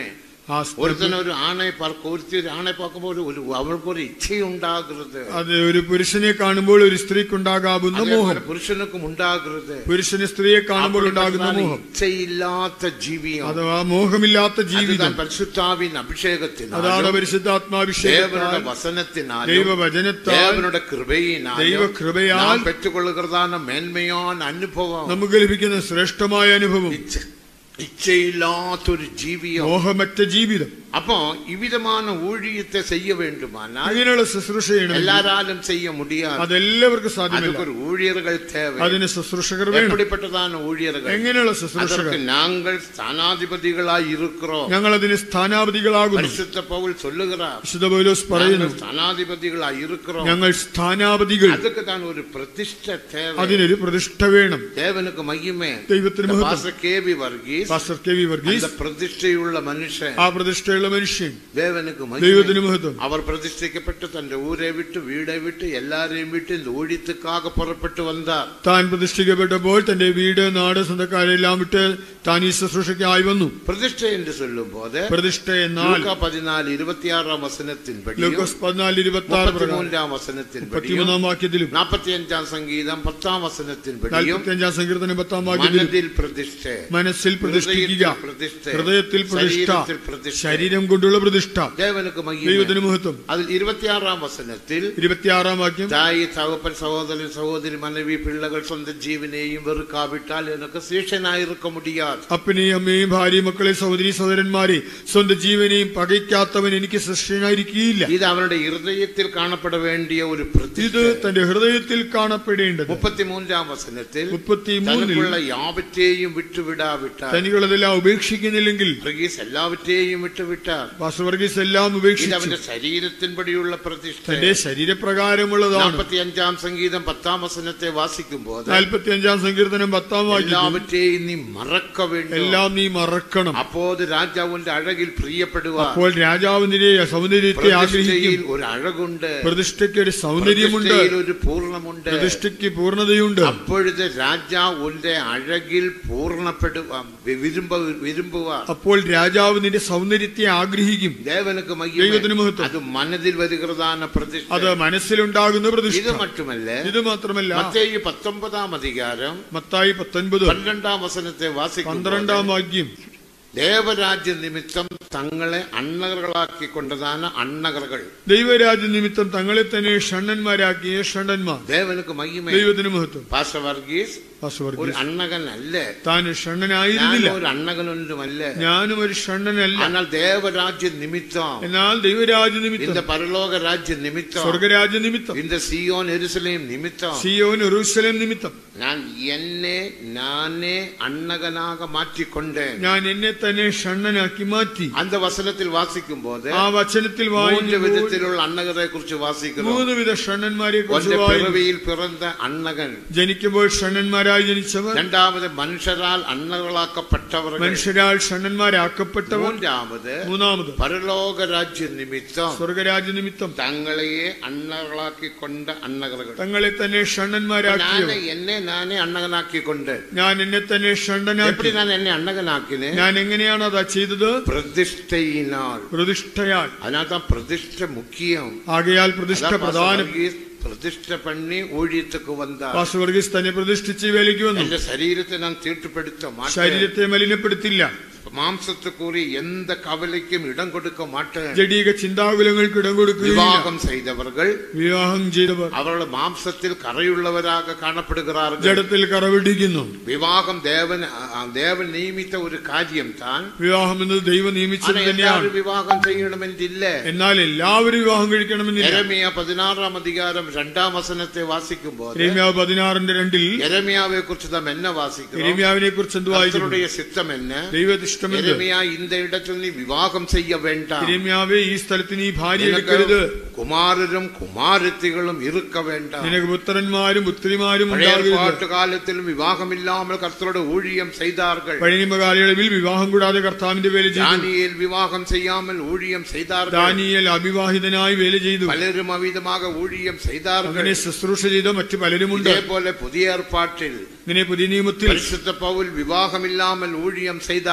ആ സ്ത്രീ- ഒരുത്തന ഒരു ആണെ പാർക്ക് ഒരുത്തി ഒരു ആണെ പാർക്കുമ്പോൾ ഒരു ഒരു അവൾക്കൊരു ഇച്ഛയുണ്ടാകരുത് അത് ഒരു പുരുഷനെ കാണുമ്പോൾ ഒരു സ്ത്രീക്കുണ്ടാകാവുന്ന മോഹം അതേപോലെ പുരുഷനുക്കും ഉണ്ടാകരുത് പുരുഷന് സ്ത്രീയെ കാണുമ്പോൾ ഉണ്ടാകുന്ന அப்படிப்பட்டதான മോഹം ഇച്ഛയില്ലാത്ത ജീവിയം അഥവാ മോഹമില്ലാത്ത ജീവിതം அதுதான் പരിശുദ്ധാവിൻ അതാണ് അഭിഷേകത്തിനാലും പരിശുദ്ധാത്മാഭിഷേകത്താൽ தேவனுடைய வசனத்தினாலும் ദൈവവചനത്താൽ தேவனுடைய கிருபையினாலும் ദൈവകൃപയാൽ நாம் பெற்றுக்கொள்கிறதான மேன்மையான அனுபவம் നമുക്ക് ലഭിക്കുന്ന ശ്രേഷ്ഠമായ അനുഭവം இச்ச- இச்சையில்லாത്തൊരു ജീവിയം മോഹമറ്റ ജീവിതം அப்போ இவ்விதமான ஊழியத்தை செய்ய வேண்டுமானால் അങ്ങനെയുള്ള ശുശ്രൂഷ ചെയ്യണം எல்லாராலும் செய்ய முடியாது അതെല്ലാവർക്കും அதுக்கு സാധ്യമല്ല ஒரு ஊழியர்கள் தேவை അതിന് ശുശ്രൂഷകർ വേണം எப்படிப்பட்டதான ஊழியர்கள் എങ്ങനെയുള്ള ശുശ്രൂഷകർ அதற்கு நாங்கள் ஸ்தானாதிபதிகளாய் இருக்கிறோம் ഞങ്ങൾ അതിന് സ്ഥാനാപതികളാകുന്നു பரிசுத்த பவுல் சொல்லுகிறார் വിശുദ്ധ പൗലോസ് പറയുന്നു நாங்கள் ஸ்தானாதிபதிகளாய் இருக்கிறோம் ഞങ്ങൾ സ്ഥാനാപതികൾ அதுக்கு தான் ஒரு பிரதிஷ்ட தேவை അതിനൊരു പ്രതിഷ്ഠ വേണം தேவனுக்கு மகிமை ദൈവത്തിന് இந்த മഹത്വം pastor K P Varghese pastor K V அந்த വർഗീസ് பிரதிஷ்டையுள்ள மனுஷன் ആ പ്രതിഷ്ഠയുള്ള മനുഷ്യൻ தேவனுக்கு ദൈവത്തിന് மகிமை മഹത്വം அவர் பிரதிஷ்டிக்கப்பட்டு தன் ஊரை விட்டு வீடை விட்டு எல்லாரையும் விட்டு இந்த ஊழியத்துக்காக புறப்பட்டு வந்தார் താൻ പ്രതിഷ്ഠിക്കപ്പെട്ടപ്പോൾ തന്റെ വീട് നാട് സ്വന്തക്കാരെല്ലാം വിട്ട് താൻ ഈ ശുശ്രൂഷയ്ക്കായി വന്നു பிரதிஷ்டை என்று சொல்லும் போது പ്രതിഷ്ഠ എന്നാൽ லூக்கா பதினாலு இருபத்தி ஆறாம் வசனத்தின்படியும் ലൂക്കോസ് പതിനാല് ഇരുപത്തി ആറ് முப்பத்தி പ്രകാരം மூன்றாம் வசனத்தின்படியும் മുപ്പത്തിമൂന്നാം വാക്യത്തിലും நாற்பத்தி அஞ்சாம் சங்கீதம் பத்தாம் வசனத்தின்படியும் നാൽപ്പത്തി അഞ്ചാം സങ്കീർത്തനം പത്താം വാക്യത്തിലും மனதில் பிரதிஷ்டை മനസ്സിൽ പ്രതിഷ്ഠിക്കുക ഹൃദയത്തിൽ പ്രതിഷ്ഠ ഹൃദയത്തിൽ പ്രതിഷ്ഠ ശരീരത്തിൽ പ്രതിഷ്ഠ ശരീരം കൊണ്ടുള്ള പ്രതിഷ്ഠ தேவனுக்கு மகிமை ദൈവത്തിന് മഹത്വം அதில் இருபத்தி ஆறாம் வசனத்தில் ഇരുപത്തിയാറാം വാക്യം தாய் தகப்பன் சகோதரி சகோதரி மனைவி பிள்ளைகள் சொந்த ஜீவனையும் வெறுக்காவிட்டால் எனக்கு சீஷனாயிருக்க முடியாது അപ്പനെയും അമ്മയും ഭാര്യയും മക്കളെ സഹോദരി സഹോദരന്മാരെ സ്വന്തം ജീവനെയും പകയ്ക്കാത്തവൻ എനിക്ക് സൃഷ്ടിനായിരിക്കില്ല இது அவனுடைய இருதயத்தில் காணப்பட வேண்டிய ஒரு ഇത് பிரதிஷ்டை തന്റെ ഹൃദയത്തിൽ കാണപ്പെടേണ്ടത് முப்பத்தி மூன்றாம் வசனத்தில் മുപ്പത്തി മൂന്നിൽ தனக்குள்ள யாவற்றையும் விட்டு விடாவிட்டார் തനികളതെല്ലാം ഉപേക്ഷിക്കുന്നില്ലെങ്കിൽ വർഗീസ് എല്ലാവற்றைയും വിട്ടു വിട്ടാർ വാസുവർഗീസ് എല്ലാം ഇത് ഉപേക്ഷിച്ചു അവന്റെ ശരീരത്തിൻപടിയുള്ള പ്രതിഷ്ഠ തന്റെ ശരീരപ്രകാരമുള്ളതാണ് നാൽപ്പത്തി അഞ്ചാം സംഗീതം പത്താം വസനത്തെ വാസിക്കുമ്പോൾ നാൽപ്പത്തി അഞ്ചാം സങ്കീർത്തനം പത്താം വാക്യം എല്ലാവற்றைയും നീ മറക്ക வேண்டும் എല്ലാം നീ മറക്കണം அப்போது ராஜாவுന്റെ അഴകിൽ പ്രിയപ്പെടുവാർ അപ്പോൾ രാജാവിന്റെ സൗന്ദര്യത്തെ ആഗ്രഹിക്കും പ്രതിഷ്ഠയിൽ ഒരു അഴകുണ്ട് പ്രതിഷ്ഠയ്ക്ക് ഒരു സൗന്ദര്യമുണ്ട് പ്രതിഷ്ഠയിൽ ഒരു പൂർണ്ണമുണ്ട് പ്രതിഷ്ഠയ്ക്ക് പൂർണ്ണതയുണ്ട് അപ്പോഴത് രാജാ ഉന്റെ അഴകിൽ പൂർണ്ണപ്പെടുക വിരുമ്പ വിരുമ്പുവാർ അപ്പോൾ രാജാവ് നിന്റെ സൗന്ദര്യത്തെ ആഗ്രഹിക്കും ദേവനുക്ക് ദൈവത്തിന് മഹിമ മഹത്വം. അത് മനതിൽ വരുகிறதான പ്രതിഷ്ഠ അത് മനസ്സിലുണ്ടാകുന്ന ഇത് പ്രതിഷ്ഠ മറ്റുമല്ല ഇത് മാത്രമല്ല മത്തേയി പത്തൊമ്പതാം അധികാരം മത്തായി പത്തൊൻപത് പന്ത്രണ്ടാം വസനത്തെ വാസിക്കും പന്ത്രണ്ടാം വാക്യം ദേവരാജ്യ നിമിത്തം തങ്ങളെ അണ്ണകളാക്കിക്കൊണ്ടതാണ് അണ്ണകറുകൾ ദൈവരാജ്യ നിമിത്തം തങ്ങളെ തന്നെ ഷണ്ണന്മാരാക്കിയ ഷണ്ണന്മാർ ദേവനുക്ക് മഹിമ ദൈവത്തിന് മഹത്വം പാസ വർഗീസ് ഒരു വാസുവർഗീസ് അണ്ണകൻ അല്ല താൻ ഞാൻ ഷണ്ണനായിരുന്നില്ല ഒരു അണ്ണകനൊന്നുമല്ല ഞാനും ഒരു ഷണ്ണനല്ല എന്നാൽ ദേവരാജ്യ നിമിത്തം എന്നാൽ ദൈവരാജ്യ നിമിത്തം இந்த பரலோக ராஜ்ய நிமித்தம் സ്വർഗരാജ്യ നിമിത്തം இந்த സിയോൻ എരുസലേം നിമിത്തം സിയോൻ യെരൂശലേം നിമിത്തം ഞാൻ എന്നെ നാനേ അണ്ണകനാക മാറ്റിക്കൊണ്ടേൻ ഞാൻ എന്നെ തന്നെ ഷണ്ണനാക്കി മാറ്റി அந்த വസനത്തിൽ വാസിക്കുമ്പോൾ ആ വചനത്തിൽ മൂന്ന് വായിക്കുമ്പോൾ വിധത്തിലുള്ള അണ്ണകരെ കുറിച്ച് വാസിക്കുന്നു മൂന്ന് വിധ ഷണ്ണന്മാരെ കുറിച്ച് ഒന്റെ വായിക്കും പിറവിയിൽ പിറന്ന അണ്ണകൻ ജനിക്കുമ്പോൾ ഷണ്ണന്മാരായി ജനിച്ചവർ രണ്ടാമത് മനുഷ്യരാൽ അണ്ണകളാക്കപ്പെട്ടവർ മനുഷ്യരാൽ ഷണ്ണന്മാരാക്കപ്പെട്ടവർ മൂന്നാമത് മൂന്നാമത് പരലോക രാജ്യ നിമിത്തം സ്വർഗരാജ്യ നിമിത്തം തങ്ങളെയെ അണ്ണകളാക്കിക്കൊണ്ട അണ്ണകറുകൾ തങ്ങളെ തന്നെ ഷണ്ണന്മാരാക്കിയവർ ഞാൻ എന്നെ നാനേ അണ്ണകനാക്കിക്കൊണ്ട് ഞാൻ എന്നെ തന്നെ എപ്പടി ഷണ്ണനാക്കി ഞാൻ എന്നെ അണ്ണകനാക്കിന് ഞാൻ എങ്ങനെയാണ് അതാ ചെയ്തത് പ്രതിഷ്ഠയിനാൽ പ്രതിഷ്ഠയാൽ അതിനകത്ത് പ്രതിഷ്ഠ മുഖ്യം ആകയാൽ പ്രതിഷ്ഠ அதான் പ്രധാനം பாஸ்டர் வர்கீஸ் പ്രതിഷ്ഠ பண்ணி ஊழியத்துக்கு வந்தார் വാസുവർഗീസ് തന്നെ പ്രതിഷ്ഠിച്ച് വേലയ്ക്ക് വന്നു എന്റെ ശരീരത്തെ ഞാൻ തീട്ടുപ്പെടുത്ത മാറ്റേൻ ശരീരത്തെ മലിനപ്പെടുത്തില്ല മാംസத்துக்குரிய எந்த கவலைக்கும் இடம் கொடுக்க மாட்டேன் ജഡീക ചിന്താകുലങ്ങൾക്ക് ഇടം കൊടുക്കുകയില്ല விவாகம் செய்தவர்கள் വിവാഹം ചെയ്തവർ അവരുടെ മാംസത്തിൽ കറയുള്ളവരാக കാണപ്പെടുகிறார்கள் ജഡത്തിൽ കറവിടിക്കുന്നു വിവാഹം ദേവൻ ആ, ദേവൻ നിയമിച്ച ഒരു കാര്യം താൻ വിവാഹം എന്നത് ദൈവം നിയമിച്ചത് ആனா തന്നെയാണ് എല്ലാവരും വിവാഹം ചെയ്യണമെന്നില്ല എന്നാൽ എല്ലാവരും വിവാഹം കഴിക്കണമെന്നില്ല യരമിയ പതിനാറാം അധികാരം രണ്ടാം വസനത്തെ വാസിക്കുമ്പോൾ എരേമ്യാവ് പതിനാറിന്റെ രണ്ടിൽ യരമിയാവെ കുറിച്ച് നാം എന്നെ വാസിക്കുന്നു എരേമ്യാവിനെ കുറിച്ച് എന്ത് വായിക്കുന്നു கர்த்தருடைய சித்தம் என்ன ദൈവത്തിഷ്ടമെന്ത് எரேமியா இந்த இடத்தில் நீ விவாகம் செய்ய வேண்டாம் എരേമ്യാവേ ഈ സ്ഥലത്ത് നീ ഭാര്യ നിനക്ക് എടുക്കരുത് കുമാരരും കുമാരത്തികളും ഇരുക്ക വേണ്ട നിനക്ക് പുത്രന്മാരും പുത്രിമാരും പഴയ ഉണ്ടാകരുത് പാട്ട് കാലത്തിലും വിവാഹമില്ലാமல் കർത്തരുടെ ஊழியம் செய்தார்கள் പഴനിമ കാലയളവിൽ വിവാഹം കൂടാതെ കർത്താവിന്റെ വേല ചെയ്തു ദാനിയേൽ വിവാഹം ചെയ്യാமல் ஊழியம் செய்தார்கள் ദാനിയേൽ അവിവാഹിതനായി വേല ചെയ്തു പലരും അവിധமாக ஊழியம் செய்தார்கள் അങ്ങനെ ശുശ്രൂഷ ചെയ്ത മറ്റു പലരുമുണ്ട് ഇതേപോലെ പുതിയ ഏർപ്പാട്ടിൽ ഇങ്ങനെ പുതിയ നിയമത്തിൽ പരിശുദ്ധ പൗൽ വിവാഹമില്ലാமல் ஊழியம் വിശുദ്ധ செய்தார்கள்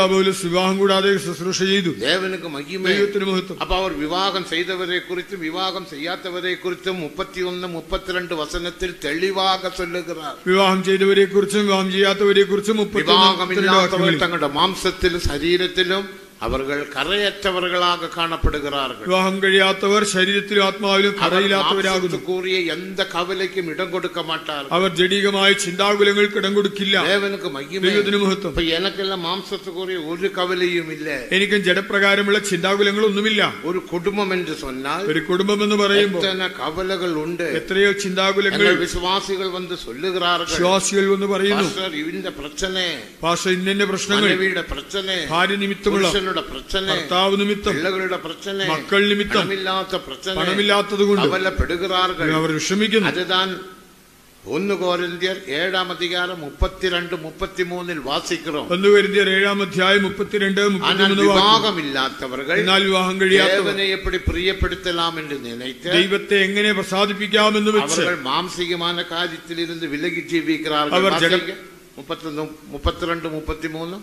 പൗലോസ് വിവാഹം കൂടാതെ ശുശ്രൂഷ ചെയ്തു தேவனுக்கு மகிமை ദൈവത്തിന് മഹത്വം அப்ப அவர் விவாகம் செய்தவரை குறித்தும் விவாகம் செய்யாதவரை குறித்தும் முப்பத்தி ஒன்னு முப்பத்தி ரெண்டு வசனத்தில் தெளிவாக சொல்லுகிறார் വിവാഹം ചെയ്തവരെ കുറിച്ചും വിവാഹം ചെയ്യാത്തവരെ കുറിച്ചും விவாகம் இல்லாதவர் മുപ്പത്തി தங்களுடைய மாம்சத்திலும் சரீரத்திலும் அவர்கள் கரையற்றவர்களாக காணப்படுகிறார்கள் വിവാഹം കഴിയാത്തവർ ശരീരത്തിലും ആത്മാവിലും அவர் കടയില്ലാത്തവരാകുന്നു கூறிய எந்த கவலைக்கும் இடம் கொடுக்க மாட்டார்கள் അവർ ജഡികമായ ചിന്താകുലങ്ങൾക്ക് ഇടം കൊടുക്കില്ല தேவனுக்கு மகிமை ദൈവത്തിന് മഹത്വം இப்ப எனக்கெல்லாம் மாம்சத்துக்குரிய ஒரு கவலையும் இல்ல എനിക്കും ജഡപ്രകാരമുള്ള ചിന്താകുലങ്ങളൊന്നുമില്ല ஒரு குடும்பம் என்று சொன்னால் ഒരു കുടുംബം എന്ന് പറയുമ്പോൾ எத்தனை கவலைகள் உண்டு എത്രയോ ചിന്താകുലങ്ങൾ எங்கள் விசுவாசிகள் வந்து சொல்லுகிறார்கள் വിശ്വാസികൾ എന്ന് പറയുന്നു பாஸ்டர், இந்த பிரச்சனை ഭാഷ ഇന്നെ പ്രശ്നങ്ങൾ மனைவியோட பிரச்சனை ഭാര്യ നിമിത്തമുള്ള புருஷனோட பிரச்சனை ഭർത്താവ് നിമിത്തം பிள்ளைகளோட பிரச்சனை മക്കൾ നിമിത്തം பணமில்லாத பிரச்சனை പണമില്ലാത്തത് കൊണ്ട് கவலைப்படுகிறார்கள் അവർ വിഷമിക്കുന്നു அதுதான் ഒന്ന് കോരിന്ത്യർ ഏഴാം അധികാരം മുപ്പത്തിരണ്ട് മുപ്പത്തിമൂന്നിൽ വാസിக்கிறோம் ഒന്ന് വരുത്തിയർ ഏഴാം അധ്യായം മുപ്പത്തിരണ്ട് ஆனால் മുപ്പത്തിമൂന്ന് വാക്യം விவாகம் இல்லாதவர்கள் എന്നാൽ വിവാഹം കഴിയാത്തവർ தேவனை எப்படி பிரியப்படுத்தலாம் என்று நினைத்து ദൈവത്തെ എങ്ങനെ പ്രസാദിപ്പിക്കാമെന്ന് വെച്ച് அவர்கள் மாம்சீகமான காரியத்தில் இருந்து விலகி ஜீவிக்கிறார்கள் அவர் ஜெக- வாசிங்க. முப்பத்தொன்னு முப்பத்திரெண்டு முப்பத்திமூணு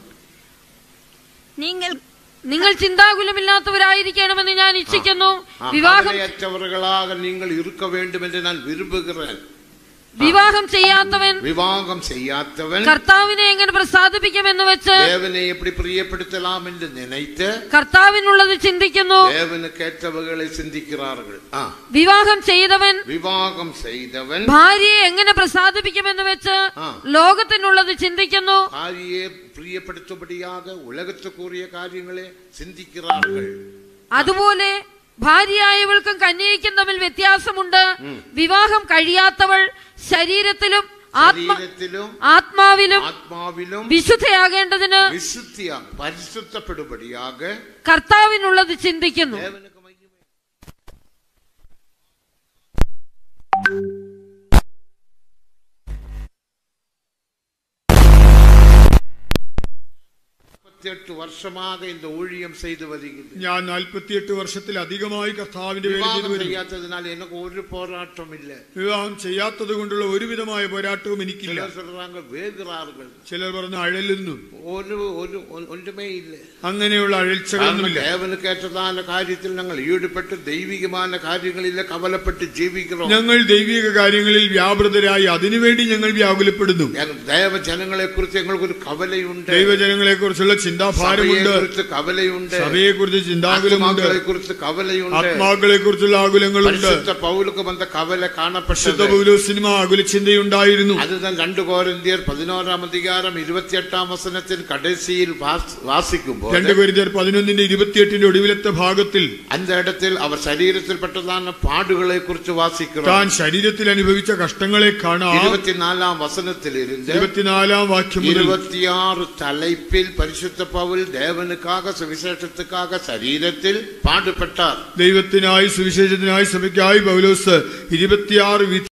നിങ്ങൾ നിങ്ങൾ ചിന്താകുലമില്ലാത്തവരായിരിക്കണമെന്ന് ഞാൻ ഇച്ഛിക്കുന്നു ஆ, വിവാഹം கவலையற்றவர்களாக நீங்கள் இருக்க வேண்டும் என்று நான் விரும்புகிறேன் വിവാഹം ചെയ്യാത്തവൻ விவாகம் செய்யாதவன் കർത്താവിനെ എങ്ങനെ പ്രസാദിപ്പിക്കുമെന്ന് വെച്ച് தேவனை எப்படி பிரியப்படுத்தலாம் என்று நினைத்து കർത്താവിനുള്ളത് ചിന്തിക്കുന്നു தேவனுக்கேற்றவர்களை சிந்திக்கிறார்கள் ஆ, വിവാഹം ചെയ്തവൻ விவாகம் செய்தவன் ഭാര്യയെ എങ്ങനെ പ്രസാദിപ്പിക്കുമെന്ന് വെച്ച് ആ. ലോകത്തിനുള്ളത് ചിന്തിക്കുന്നു ഭാര്യയെ പ്രിയപ്പെടുത്തുമ്പടിயாக ഉലകത്തുകൂറിയ കാര്യങ്ങളെ ചിന്തിக்கிறார்கள் അതുപോലെ ഭാര്യയായവൾക്കും കന്യയ്ക്കും തമ്മിൽ വ്യത്യാസമുണ്ട് വിവാഹം കഴിയാത്തവൾ ശരീരത്തിലും ആത്മ ശരീരത്തിലും ആത്മാവിലും ആത്മാവിലും വിശുദ്ധയാകേണ്ടതിന് വിശുദ്ധിയ പരിശുദ്ധപ്പെടുമ്പടിயாக കർത്താവിനുള്ളത് ചിന്തിക്കുന്നു ദേവനുക്ക് മഹിമ മുപ്പത്തിയെട്ട് വർഷமாக இந்த ஊழியம் செய்து வருகிறது ഞാൻ നാൽപ്പത്തിയെട്ട് വർഷത്തിൽ അധികമായി കർത്താവിന്റെ വേല ചെയ്തു വിവാഹം വരുന്നു ചെയ്യാത്തതിനാൽ എനിക്ക് ഒരു പോരാട്ടം ഇല്ല വിവാഹം ചെയ്യാത്തത് കൊണ്ടുള്ള ഒരുവിധമായ പോരാട്ടവും എനിക്കില്ല ചിലർ சொல்றாங்க വേകുറാറുകൾ ചിലർ പറഞ്ഞ അഴലുന്നു ഒരു ഒരു ഒ- ഒന്നുമേ ഇല്ല അങ്ങനെയുള്ള കാരണം അഴൽച്ചകളൊന്നുമില്ല ദേവനുക്കേറ്റതാന കാര്യത്തിൽ ഞങ്ങൾ ഈടുപെട്ട് ദൈവികമായ കാര്യങ്ങളിൽ കവലപ്പെട്ട് ജീവിக்கிறோம் ഞങ്ങൾ ദൈവിക കാര്യങ്ങളിൽ വ്യാപൃതരായി അതിനുവേണ്ടി ഞങ്ങൾ വ്യാകുലപ്പെടുന്നു ഞങ്ങൾ ദേവജനങ്ങളെ കുറിച്ച് ഞങ്ങൾക്കൊരു കവലയുണ്ട് ദൈവജനങ്ങളെ കുറിച്ചുള്ള സഭയെ ചിന്താഭാരമുണ്ട് കുറിച്ച് കവലയുണ്ട് സഭയെ കുറിച്ച് ചിന്താകുലമുണ്ട് ആത്മാക്കളെ കുറിച്ച് കവലയുണ്ട് ആത്മാക്കളെ കുറിച്ചുള്ള ആകുലങ്ങളുണ്ട് പരിശുദ്ധ പൗലുക്ക് വന്ന കവല വിശുദ്ധ കാണപ്പെട്ടത് പൗലോ സിനിമ ആകുലചിന്തയുണ്ടായിരുന്നു அதுதான் ரெண்டு கோரிந்தியர் பதினோராம் அதிகாரம் இருபத்தி எட்டாம் வசனத்தின் கடைசியில் வாஸ்- வாசிக்கும்போது രണ്ട് കൊരിന്ത്യർ പതിനൊന്നിന്റെ ഇരുപത്തിയെട്ടിന്റെ ഒടുവിലത്തെ ഭാഗത്തിൽ அந்த இடத்தில் அவர் சரீரத்தில்பட்டதான பாடுகளை குறித்து வாசிக்கிறோம் താൻ ശരീരത്തിൽ അനുഭവിച്ച കഷ്ടങ്ങളെ കാണാം இருபத்தி நாலாம் வசனத்தில் இருந்து ഇരുപത്തിനാലാം വാക്യം മുതൽ இருபத்தி ஆறு தலைப்பில் பரிசுத்த பவுல் தேவனுக்காக சுவிசேஷத்துக்காக சரீரத்தில் பாடுபட்டார் ദൈവത്തിനായി സുവിശേഷത്തിനായി സഭയ്ക്കായി പൗലോസ് ഇരുപത്തിയാറ്